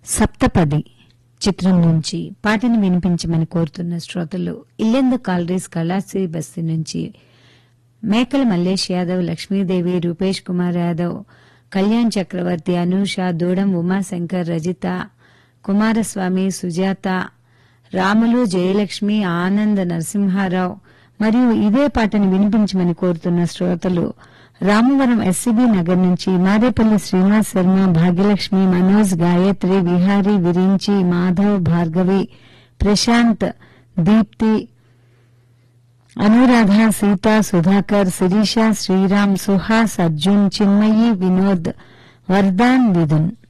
సప్తపది చిత్రం నుంచి పాటను వినిపించమని కోరుతున్న శ్రోతలు ఇల్లెందు కాలరీస్ కళాశ్రీ బస్తీ నుంచి మేకల మల్లేష్ యాదవ్ లక్ష్మీదేవి రూపేష్ కుమార్ యాదవ్ కళ్యాణ్ చక్రవర్తి అనూష దూడం ఉమాశంకర్ రజిత కుమారస్వామి సుజాత రాములు జయలక్ష్మి ఆనంద్ నరసింహారావు మరియు ఇదే పాటను వినిపించమని కోరుతున్న శ్రోతలు రామవరం ఎస్సీబీ నగర్ నుంచి మారేపల్లి శ్రీనివాస్ శర్మ భాగ్యలక్ష్మి మనోజ్ గాయత్రి విహారీ విరించి మాధవ్ భార్గవి ప్రశాంత్ దీప్తి అనురాధ సీత సుధాకర్ శిరీష శ్రీరామ్ సుహాస్ అర్జున్ చిన్మయి వినోద్ వర్దాన్ విధున్